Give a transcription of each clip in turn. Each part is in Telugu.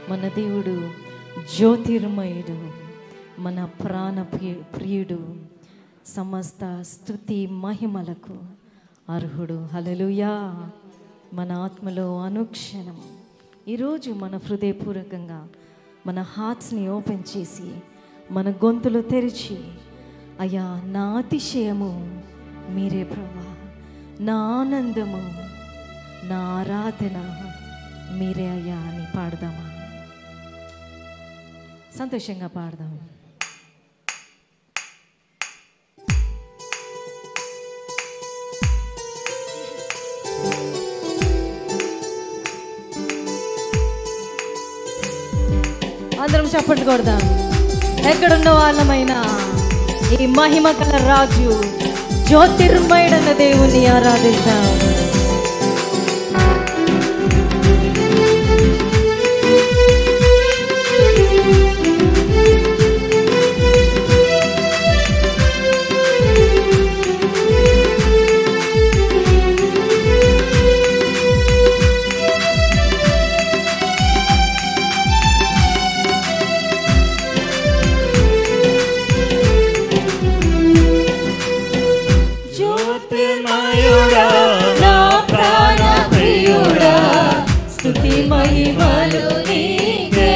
మన దేవుడు జ్యోతిర్మయుడు మన ప్రాణ ప్రియ- ప్రియుడు సమస్త స్థుతి మహిమలకు అర్హుడు హల్లెలూయా మన ఆత్మలో అనుక్షణం ఈరోజు మన హృదయపూర్వకంగా మన హార్ట్స్ని ఓపెన్ చేసి మన గొంతులు తెరిచి అయ్యా నా అతిశయము మీరే ప్రభా నా ఆనందము నా ఆరాధన మీరే అయ్యా అని పాడదామా సంతోషంగా పాడదాం అందరం చప్పట్లు కొడదాం ఎక్కడున్న వాళ్ళమైనా ఈ మహిమ గల రాజు జ్యోతిర్మయుడన్న దేవుణ్ణి ఆరాధిద్దాం జ్యోతిర్మయుడా నా ప్రాణ ప్రియుడా స్తుతి మహిమలు నీకే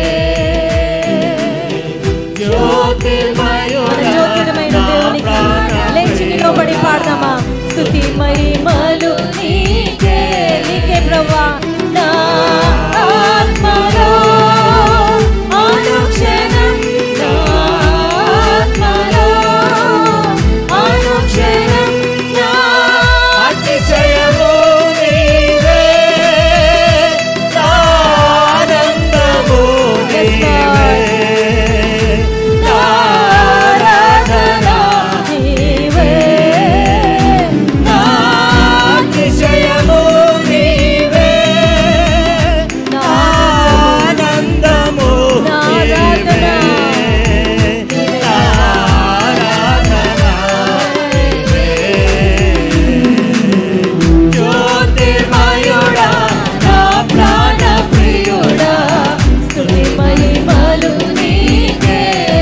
మన జ్యోతిర్మయుడా జ్యోతిర్మైన దేవునికి లేచి నిలబడి పాడదామా స్తుతి మహిమలు నీకే నీకే ప్రభా నా ఆత్మలో అనుక్షణం నా ఆత్మలో అనుక్షణం నా అతిశయము నీవే ఆనందము నీవే ఆరాధన నీవే అతిశయము నీవే ఆనందము నా నీవే ఆరాధన జ్యోతిర్మయుడా నా ప్రాణ ప్రియుడా స్తుతి మహిమలు నీకే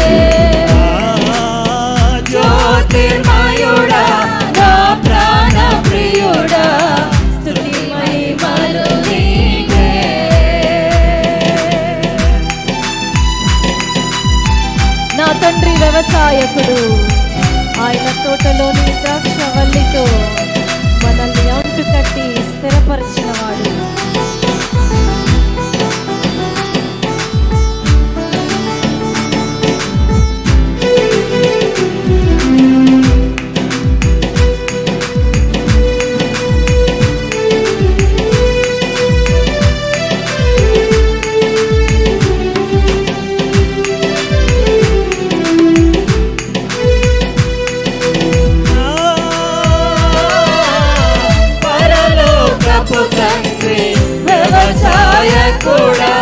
జ్యోతిర్మయుడా నా ప్రాణ ప్రియుడా స్తుతి మహిమలు నీకే నా తండ్రి వ్యవసాయకుడు ఆయన తోటలోని ద్రాక్షవల్లితో మనల్ని అంటు కట్టి స్థిరపరిచిన వాడు పరలోకపు తండ్రి వ్యవసాయకుడా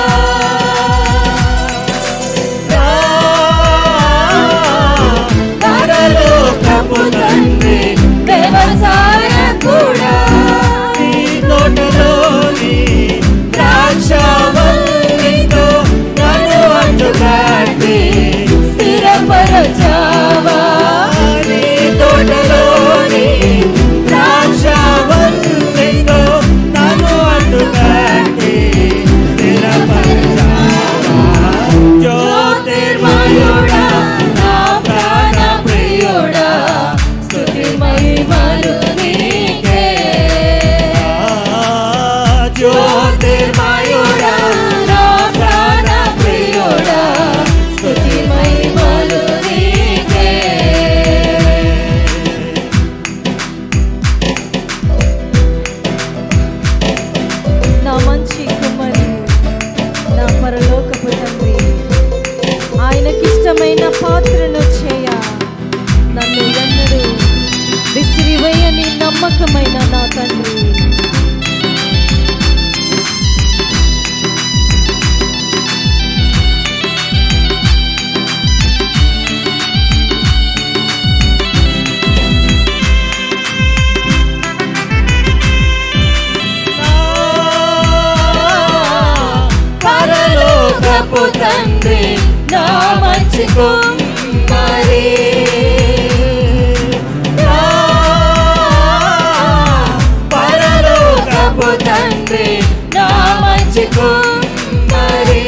పరలోకపు తండ్రి వ్యవసాయకుడా నీ తోటలోని ద్రాక్షవల్లితో నన్ను అంటుకట్టి స్థిరపరచావా నీ తోటలోని ద్రాక్షవల్లితో నన్ను అంటుకట్టి స్థిరపరచావా. జ్యోతిర్మయుడా నా ప్రాణ ప్రియుడా స్తుతి మహిమలు నీకే జ్యోతిర్మయుడా నా ప్రాణ ప్రియుడా స్తుతి మహిమలు నీకే నా మంచి కుమ్మరి నా పరలోకపు తండ్రి ఆయనకిష్టమైన పాత్రను చేయ నన్ను ఎన్నడూ విసిరివేయని నమ్మకమైన నా తండ్రి పరలోకపు కుమ్మరి నా పరలోకపు తండ్రి నా మంచి కుమ్మరి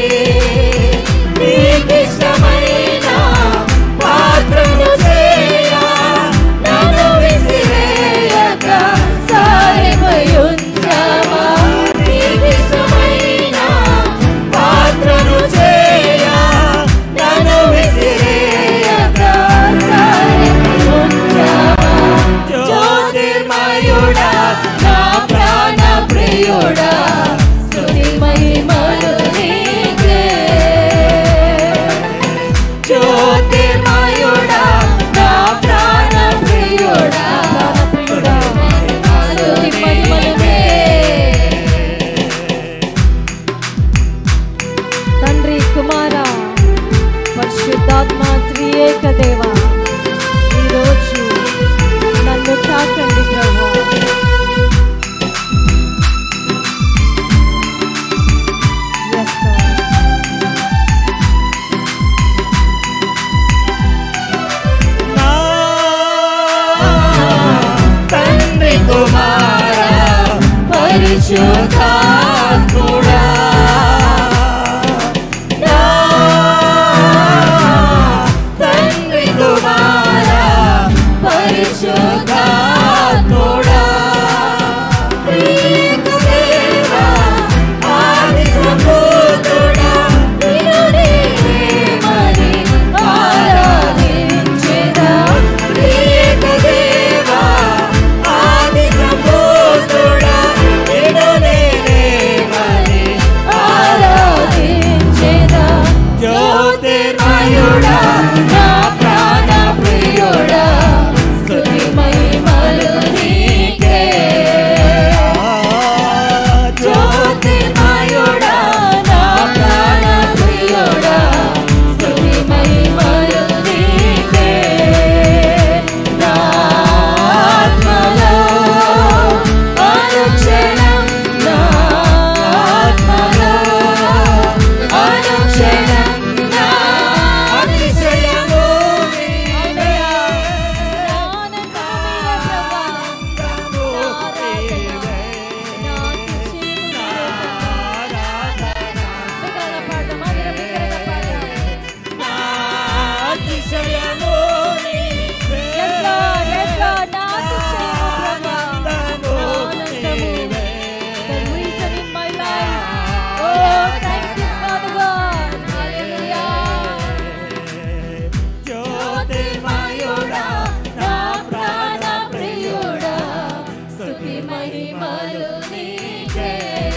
నీకిష్టమైన పాత్రను చేయ నన్ను విసిరేయక సారిపై ఉంచవా నీకిష్టమైన పాత్రను చేయ నన్ను విసిరేయక సారిపై ఉంచవా జ్యోతిర్మయుడా నా ప్రాణ ప్రియుడా స్తుతి మహిమలు నీకే జ్యోతిర్మయుడా నా ప్రాణ ప్రియుడా ప్రియుడా, స్తుతి మహిమలు తండ్రి కుమార పరిశుద్ధాత్మ త్రియేక దేవ ఈరోజు నన్ను తాకండి ప్రభు Yes, Lord. నా తండ్రి కుమార పరిశుద్ధాత్ముడా నా తండ్రి కుమార పరిశుద్ధాత్ముడా ప్రియకు దేవా ఆది సంబోధుడా నిన్ను నేనే మరి ఆరాధించెదా ప్రియకు దేవా ఆది సంబోధుడా నిన్ను నేనే మరి ఆరాధించెదా జ్యోతిర్మయుడా నా ప్రాణ ప్రియుడా స్తుతి మహిమలు నీకే జ్యోతిర్మయుడా నా ప్రాణ ప్రియుడా స్తుతి మహిమలు నీకే నా ఆత్మలో అనుక్షణం నా ఆత్మలో అనుక్షణం నా అతిశయము నీవే. నా అతిశయము నీవే. ఆనందము నీవే. జ్యోతిర్మయుడా నా ప్రాణ ప్రియుడా స్తుతి మహిమలు నీకే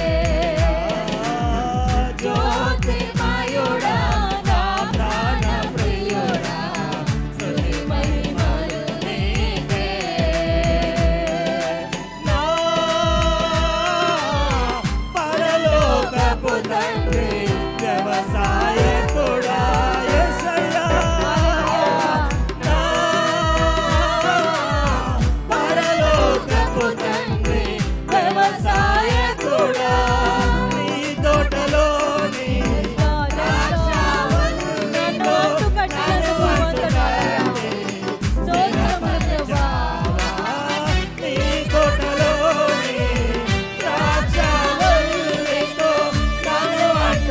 జ్యోతిర్మయుడా నా ప్రాణ ప్రియుడా స్తుతి మహిమలు నీకే నా పరలోకపు తండ్రి వ్యవసాయకుడా యేసయ్యా నా పరలోకపు తండ్రి వ్యవసాయకుడా నీ తోటలోని నీ తోటలోని ద్రాక్షవల్లితో నన్ను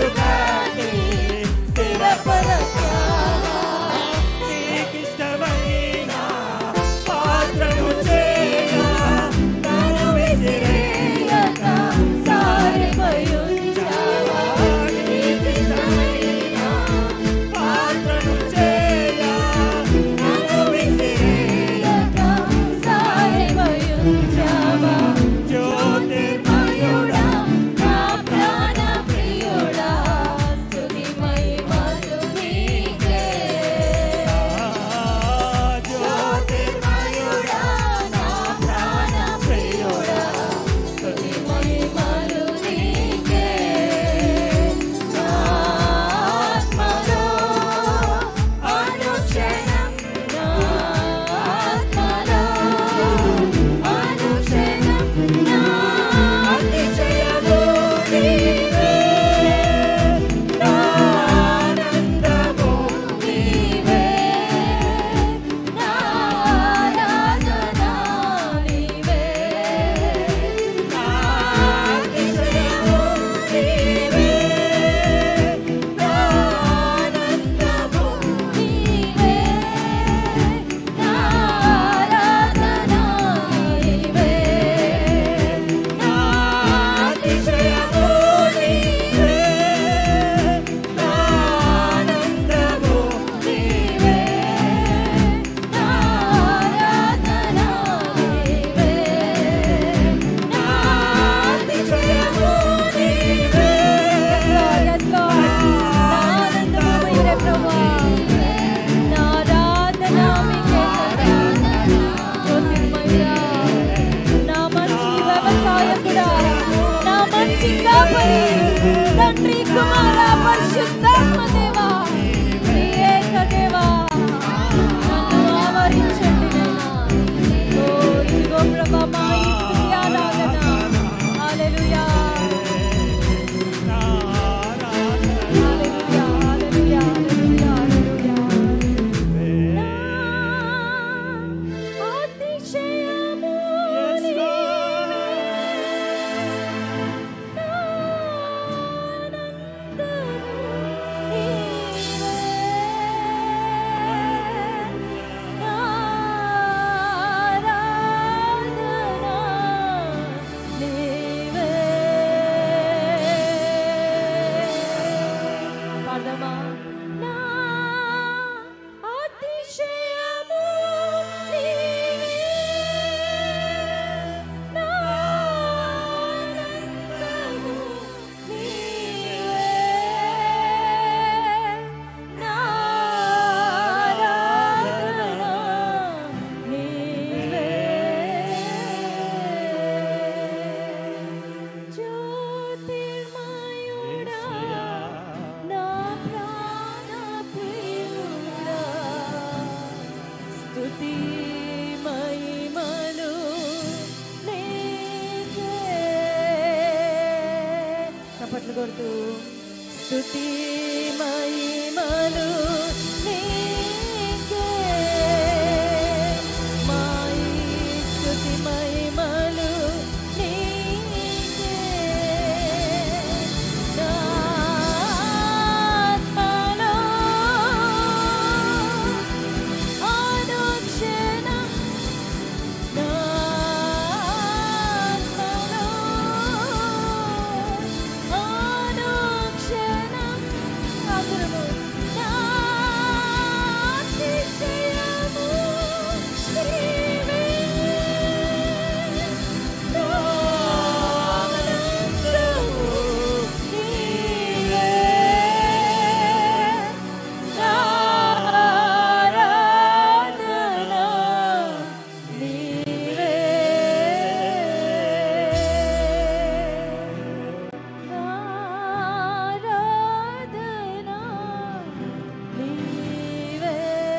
స్తుతి మహిమలు నీకే మా స్తుతి మహిమలు నీకే నా ఆత్మలో అనుక్షణం నా ఆత్మలో అనుక్షణం అందరము నా అతిశయము నీవే. నా ఆనందము నీవే. నా ఆరాధన నీవే. నా ఆరాధన నీవే.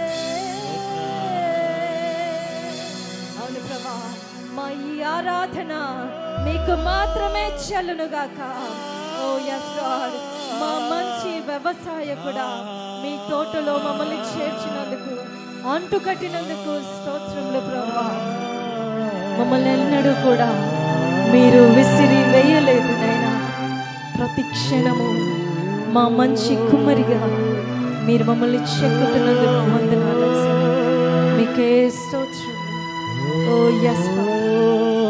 అవును ప్రభా మా ఈ ఆరాధన మీకు మాత్రమే చెల్లునుగాక ఓ ఎస్ గాడ్ మా మంచి వ్యవసాయకుడా మీ తోటలో మమ్మల్ని చేర్చినందుకు అంటు కట్టినందుకు స్తోత్రములు ప్రభా మమ్మల్ని ఎన్నడూ కూడా మీరు విసిరి వేయలేదు నైనా ప్రతి క్షణము మా మంచి కుమ్మరిగా మీరు మమ్మల్ని చెక్కుతున్నందుకు వందనాలు మీకే స్తోత్రం ఓ ఎస్